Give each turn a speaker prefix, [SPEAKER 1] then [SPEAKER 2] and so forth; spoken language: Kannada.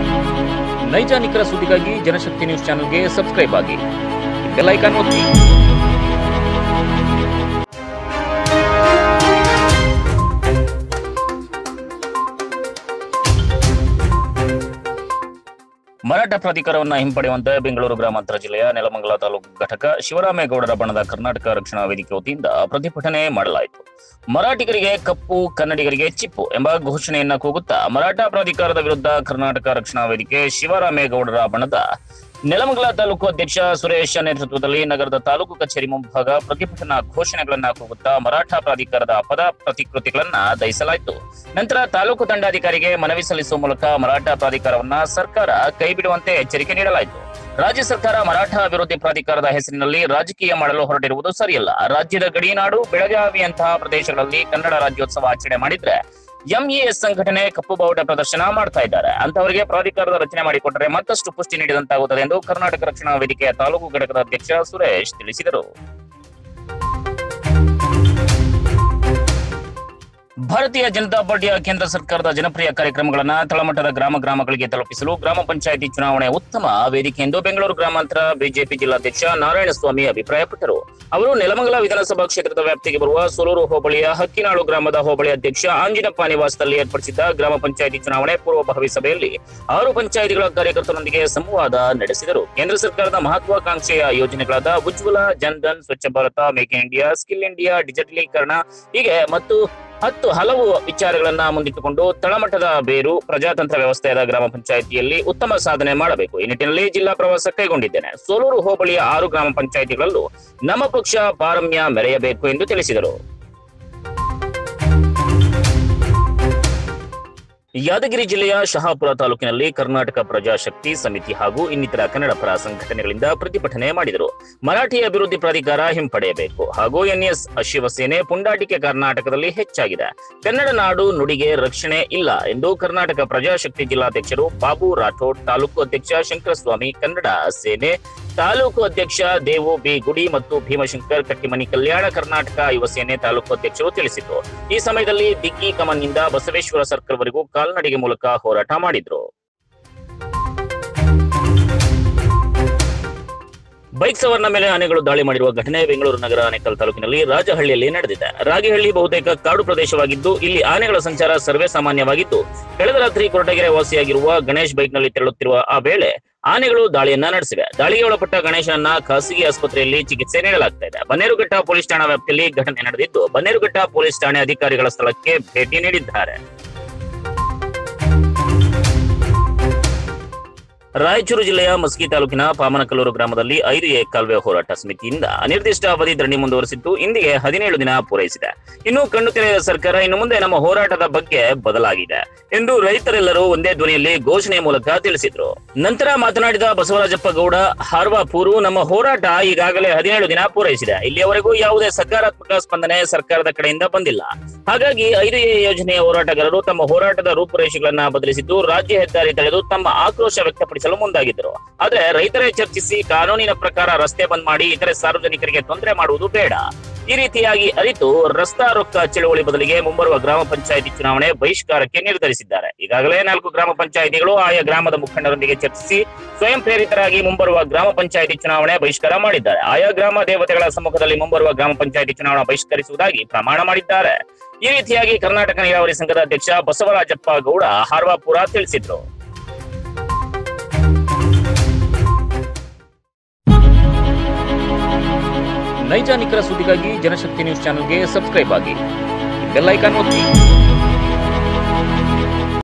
[SPEAKER 1] ನೈಜ ನಿಖರ ಸುದ್ದಿಗಾಗಿ ಜನಶಕ್ತಿ ನ್ಯೂಸ್ ಚಾನೆಲ್ಗೆ ಸಬ್ಸ್ಕ್ರೈಬ್ ಆಗಿ ಬೆಲ್ ಐಕಾನ್ ಒತ್ತಿ ಮರಾಠ ಪ್ರಾಧಿಕಾರವನ್ನು ಹಿಂಪಡೆಯುವಂತೆ ಬೆಂಗಳೂರು ಗ್ರಾಮಾಂತರ ಜಿಲ್ಲೆಯ ನೆಲಮಂಗಲ ತಾಲೂಕು ಘಟಕ ಶಿವರಾಮೇಗೌಡರ ಬಣದ ಕರ್ನಾಟಕ ರಕ್ಷಣಾ ವೇದಿಕೆ ವತಿಯಿಂದ ಪ್ರತಿಭಟನೆ ಮಾಡಲಾಯಿತು ಮರಾಠಿಗರಿಗೆ ಕಪ್ಪು ಕನ್ನಡಿಗರಿಗೆ ಚಿಪ್ಪು ಎಂಬ ಘೋಷಣೆಯನ್ನ ಕೂಗುತ್ತಾ ಮರಾಠ ಪ್ರಾಧಿಕಾರದ ವಿರುದ್ಧ ಕರ್ನಾಟಕ ರಕ್ಷಣಾ ವೇದಿಕೆ ಶಿವರಾಮೇಗೌಡರ ಬಣದ ನೆಲಮಂಗಲ ತಾಲೂಕು ಅಧ್ಯಕ್ಷ ಸುರೇಶ್ ನೇತೃತ್ವದಲ್ಲಿ ನಗರದ ತಾಲೂಕು ಕಚೇರಿ ಮುಂಭಾಗ ಪ್ರತಿಭಟನಾ ಘೋಷಣೆಗಳನ್ನ ಕೂಗುತ್ತಾ ಮರಾಠ ಪ್ರಾಧಿಕಾರದ ಪದ ಪ್ರತಿಕೃತಿಗಳನ್ನ ದಹಿಸಲಾಯಿತು ನಂತರ ತಾಲೂಕು ದಂಡಾಧಿಕಾರಿಗೆ ಮನವಿ ಸಲ್ಲಿಸುವ ಮೂಲಕ ಮರಾಠ ಪ್ರಾಧಿಕಾರವನ್ನ ಸರ್ಕಾರ ಕೈಬಿಡುವಂತೆ ಎಚ್ಚರಿಕೆ ನೀಡಲಾಯಿತು ರಾಜ್ಯ ಸರ್ಕಾರ ಮರಾಠ ಅಭಿವೃದ್ಧಿ ಪ್ರಾಧಿಕಾರದ ಹೆಸರಿನಲ್ಲಿ ರಾಜಕೀಯ ಮಾಡಲು ಹೊರಟಿರುವುದು ಸರಿಯಲ್ಲ ರಾಜ್ಯದ ಗಡಿನಾಡು ಬೆಳಗಾವಿಯಂತಹ ಪ್ರದೇಶಗಳಲ್ಲಿ ಕನ್ನಡ ರಾಜ್ಯೋತ್ಸವ ಆಚರಣೆ ಮಾಡಿದ್ರೆ ಎಂಇಎಸ್ ಸಂಘಟನೆ ಕಪ್ಪು ಬಾವುಟ ಪ್ರದರ್ಶನ ಮಾಡ್ತಾ ಇದ್ದಾರೆ ಅಂತವರಿಗೆ ಪ್ರಾಧಿಕಾರದ ರಚನೆ ಮಾಡಿಕೊಟ್ಟರೆ ಮತ್ತಷ್ಟು ಪುಷ್ಟಿ ನೀಡಿದಂತಾಗುತ್ತದೆ ಎಂದು ಕರ್ನಾಟಕ ರಕ್ಷಣಾ ವೇದಿಕೆಯ ತಾಲೂಕು ಘಟಕದ ಅಧ್ಯಕ್ಷ ಸುರೇಶ್ ತಿಳಿಸಿದರು ಭಾರತೀಯ ಜನತಾ ಪಾರ್ಟಿಯ ಕೇಂದ್ರ ಸರ್ಕಾರದ ಜನಪ್ರಿಯ ಕಾರ್ಯಕ್ರಮಗಳನ್ನ ತಳಮಟ್ಟದ ಗ್ರಾಮ ಗ್ರಾಮಗಳಿಗೆ ತಲುಪಿಸಲು ಗ್ರಾಮ ಪಂಚಾಯಿತಿ ಚುನಾವಣೆ ಉತ್ತಮ ವೇದಿಕೆ ಎಂದು ಬೆಂಗಳೂರು ಗ್ರಾಮಾಂತರ ಬಿಜೆಪಿ ಜಿಲ್ಲಾಧ್ಯಕ್ಷ ನಾರಾಯಣಸ್ವಾಮಿ ಅಭಿಪ್ರಾಯಪಟ್ಟರು ಅವರು ನೆಲಮಂಗಲ ವಿಧಾನಸಭಾ ಕ್ಷೇತ್ರದ ವ್ಯಾಪ್ತಿಗೆ ಬರುವ ಸೊಲೂರು ಹೋಬಳಿಯ ಹಕ್ಕಿನಾಳು ಗ್ರಾಮದ ಹೋಬಳಿ ಅಧ್ಯಕ್ಷ ಆಂಜಿನಪ್ಪ ನಿವಾಸದಲ್ಲಿ ಏರ್ಪಡಿಸಿದ್ದ ಗ್ರಾಮ ಪಂಚಾಯಿತಿ ಚುನಾವಣೆ ಪೂರ್ವಭಾವಿ ಸಭೆಯಲ್ಲಿ ಆರು ಪಂಚಾಯಿತಿಗಳ ಕಾರ್ಯಕರ್ತರೊಂದಿಗೆ ಸಂವಾದ ನಡೆಸಿದರು ಕೇಂದ್ರ ಸರ್ಕಾರದ ಮಹತ್ವಾಕಾಂಕ್ಷೆಯ ಯೋಜನೆಗಳಾದ Ujjwala Jandhan Swachh Bharat make in India skill India ಡಿಜಿಟಲೀಕರಣ ಹೀಗೆ ಮತ್ತು ಹತ್ತು ಹಲವು ವಿಚಾರಗಳನ್ನ ಮುಂದಿಟ್ಟುಕೊಂಡು ತಳಮಟ್ಟದ ಬೇರು ಪ್ರಜಾತಂತ್ರ ವ್ಯವಸ್ಥೆಯಾದ ಗ್ರಾಮ ಪಂಚಾಯಿತಿಯಲ್ಲಿ ಉತ್ತಮ ಸಾಧನೆ ಮಾಡಬೇಕು ಈ ನಿಟ್ಟಿನಲ್ಲಿ ಜಿಲ್ಲಾ ಪ್ರವಾಸ ಕೈಗೊಂಡಿದ್ದೇನೆ ಸೋಲೂರು ಹೋಬಳಿಯ ಆರು ಗ್ರಾಮ ಪಂಚಾಯಿತಿಗಳಲ್ಲೂ ನಮ್ಮ ಪಕ್ಷ ಪಾರಮ್ಯ ಮೆರೆಯಬೇಕು ಎಂದು ತಿಳಿಸಿದರು ಯಾದಗಿರಿ ಜಿಲ್ಲೆಯ ಶಹಾಪುರ ತಾಲೂಕಿನಲ್ಲಿ ಕರ್ನಾಟಕ ಪ್ರಜಾಶಕ್ತಿ ಸಮಿತಿ ಹಾಗೂ ಇನ್ನಿತರ ಕನ್ನಡ ಪರ ಸಂಘಟನೆಗಳಿಂದ ಪ್ರತಿಭಟನೆ ಮಾಡಿದರು ಮರಾಠಿ ಅಭಿವೃದ್ಧಿ ಪ್ರಾಧಿಕಾರ ಹಿಂಪಡೆಯಬೇಕು ಹಾಗೂ ಎನ್ಎಸ್ ಶಿವಸೇನೆ ಪುಂಡಾಟಿಕೆ ಕರ್ನಾಟಕದಲ್ಲಿ ಹೆಚ್ಚಾಗಿದೆ ಕನ್ನಡ ನಾಡು ನುಡಿಗೆ ರಕ್ಷಣೆ ಇಲ್ಲ ಎಂದು ಕರ್ನಾಟಕ ಪ್ರಜಾಶಕ್ತಿ ಜಿಲ್ಲಾಧ್ಯಕ್ಷರು ಬಾಬು ರಾಠೋಡ್ ತಾಲೂಕು ಅಧ್ಯಕ್ಷ ಶಂಕರಸ್ವಾಮಿ ಕನ್ನಡ ಸೇನೆ ತಾಲೂಕು ಅಧ್ಯಕ್ಷ ದೇವು ಬಿ ಗುಡಿ ಮತ್ತು ಭೀಮಶಂಕರ್ ಕಟ್ಟಿಮನಿ ಕಲ್ಯಾಣ ಕರ್ನಾಟಕ ಯುವ ಸೇನೆ ತಾಲೂಕು ಅಧ್ಯಕ್ಷರು ತಿಳಿಸಿದ್ರು ಈ ಸಮಯದಲ್ಲಿ ದಿಗ್ಗಿ ಕಮನ್ನಿಂದ ಬಸವೇಶ್ವರ ಸರ್ಕಲ್ ವರೆಗೂ ಕಾಲ್ನಡಿಗೆ ಮೂಲಕ ಹೋರಾಟ ಮಾಡಿದ್ರು ಬೈಕ್ ಸವಾರನ ಮೇಲೆ ಆನೆಗಳು ದಾಳಿ ಮಾಡಿರುವ ಘಟನೆ ಬೆಂಗಳೂರು ನಗರ ಆನೇಕಲ್ ತಾಲೂಕಿನಲ್ಲಿ ರಾಜಹಳ್ಳಿಯಲ್ಲಿ ನಡೆದಿದೆ ರಾಗಿಹಳ್ಳಿ ಬಹುತೇಕ ಕಾಡು ಪ್ರದೇಶವಾಗಿದ್ದು ಇಲ್ಲಿ ಆನೆಗಳ ಸಂಚಾರ ಸರ್ವೇ ಸಾಮಾನ್ಯವಾಗಿದ್ದು ಕಳೆದ ರಾತ್ರಿ ಕೊರಟಗೆರೆ ವಾಸಿಯಾಗಿರುವ ಗಣೇಶ್ ಬೈಕ್ನಲ್ಲಿ ತೆರಳುತ್ತಿರುವ ಆ ವೇಳೆ ಆನೆಗಳು ದಾಳಿಯನ್ನ ನಡೆಸಿವೆ ದಾಳಿಗೆ ಒಳಪಟ್ಟ ಗಣೇಶನನ್ನ ಖಾಸಗಿ ಆಸ್ಪತ್ರೆಯಲ್ಲಿ ಚಿಕಿತ್ಸೆ ನೀಡಲಾಗ್ತಾ ಇದೆ ಬನ್ನೇರುಘಟ್ಟ ಪೊಲೀಸ್ ಠಾಣಾ ವ್ಯಾಪ್ತಿಯಲ್ಲಿ ಘಟನೆ ನಡೆದಿದ್ದು ಬನ್ನೇರುಘಟ್ಟ ಪೊಲೀಸ್ ಠಾಣೆ ಅಧಿಕಾರಿಗಳ ಸ್ಥಳಕ್ಕೆ ಭೇಟಿ ನೀಡಿದ್ದಾರೆ ರಾಯಚೂರು ಜಿಲ್ಲೆಯ ಮಸ್ಕಿ ತಾಲೂಕಿನ ಪಾಮನಕಲ್ಲೂರು ಗ್ರಾಮದಲ್ಲಿ ಐದು ಎ ಕಾಲುವೆ ಹೋರಾಟ ಸಮಿತಿಯಿಂದ ಅನಿರ್ದಿಷ್ಟ ಅವಧಿ ಧರಣಿ ಮುಂದುವರೆಸಿದ್ದು ಇಂದಿಗೆ ಹದಿನೇಳು ದಿನ ಪೂರೈಸಿದೆ ಇನ್ನು ಕಣ್ಣು ತೆರೆದ ಸರ್ಕಾರ ಇನ್ನು ಮುಂದೆ ನಮ್ಮ ಹೋರಾಟದ ಬಗ್ಗೆ ಬದಲಾಗಿದೆ ಎಂದು ರೈತರೆಲ್ಲರೂ ಒಂದೇ ಧ್ವನಿಯಲ್ಲಿ ಘೋಷಣೆ ಮೂಲಕ ತಿಳಿಸಿದ್ರು ನಂತರ ಮಾತನಾಡಿದ ಬಸವರಾಜಪ್ಪ ಗೌಡ ಹಾರ್ವಾಪೂರು ನಮ್ಮ ಹೋರಾಟ ಈಗಾಗಲೇ ಹದಿನೇಳು ದಿನ ಪೂರೈಸಿದೆ ಇಲ್ಲಿಯವರೆಗೂ ಯಾವುದೇ ಸಕಾರಾತ್ಮಕ ಸ್ಪಂದನೆ ಸರ್ಕಾರದ ಕಡೆಯಿಂದ ಬಂದಿಲ್ಲ ಹಾಗಾಗಿ ಐದು ಎ ಯೋಜನೆಯ ಹೋರಾಟಗಾರರು ತಮ್ಮ ಹೋರಾಟದ ರೂಪುರೇಷೆಗಳನ್ನ ಬದಲಿಸಿದ್ದು ರಾಜ್ಯ ಹೆದ್ದಾರಿ ತಡೆದು ತಮ್ಮ ಆಕ್ರೋಶ ವ್ಯಕ್ತಪಡಿಸಲು ಮುಂದಾಗಿದ್ದರು ಆದ್ರೆ ರೈತರೇ ಚರ್ಚಿಸಿ ಕಾನೂನಿನ ಪ್ರಕಾರ ರಸ್ತೆ ಬಂದ್ ಮಾಡಿ ಇತರೆ ಸಾರ್ವಜನಿಕರಿಗೆ ತೊಂದರೆ ಮಾಡುವುದು ಬೇಡ ಈ ರೀತಿಯಾಗಿ ಅರಿತು ರಸ್ತಾ ರೊಕ್ಕ ಚಳುವಳಿ ಬದಲಿಗೆ ಮುಂಬರುವ ಗ್ರಾಮ ಪಂಚಾಯಿತಿ ಚುನಾವಣೆ ಬಹಿಷ್ಕಾರಕ್ಕೆ ನಿರ್ಧರಿಸಿದ್ದಾರೆ ಈಗಾಗಲೇ ನಾಲ್ಕು ಗ್ರಾಮ ಪಂಚಾಯಿತಿಗಳು ಆಯಾ ಗ್ರಾಮದ ಮುಖಂಡರೊಂದಿಗೆ ಚರ್ಚಿಸಿ ಸ್ವಯಂ ಪ್ರೇರಿತರಾಗಿ ಮುಂಬರುವ ಗ್ರಾಮ ಪಂಚಾಯಿತಿ ಚುನಾವಣೆ ಬಹಿಷ್ಕಾರ ಮಾಡಿದ್ದಾರೆ ಆಯಾ ಗ್ರಾಮ ದೇವತೆಗಳ ಸಮ್ಮುಖದಲ್ಲಿ ಮುಂಬರುವ ಗ್ರಾಮ ಪಂಚಾಯಿತಿ ಚುನಾವಣೆ ಬಹಿಷ್ಕರಿಸುವುದಾಗಿ ಪ್ರಮಾಣ ಮಾಡಿದ್ದಾರೆ ಈ ರೀತಿಯಾಗಿ ಕರ್ನಾಟಕ ನೀರಾವರಿ ಸಂಘದ ಅಧ್ಯಕ್ಷ ಬಸವರಾಜಪ್ಪ ಗೌಡ ಹಾರ್ವಾಪುರ ತಿಳಿಸಿದ್ರು ನೈಜ ನಿಖರ ಸುದ್ದಿಗಾಗಿ ಜನಶಕ್ತಿ ನ್ಯೂಸ್ ಚಾನೆಲ್ಗೆ ಸಬ್ಸ್ಕ್ರೈಬ್ ಆಗಿ ಬೆಲ್ ಐಕಾನ್ ಒತ್ತಿ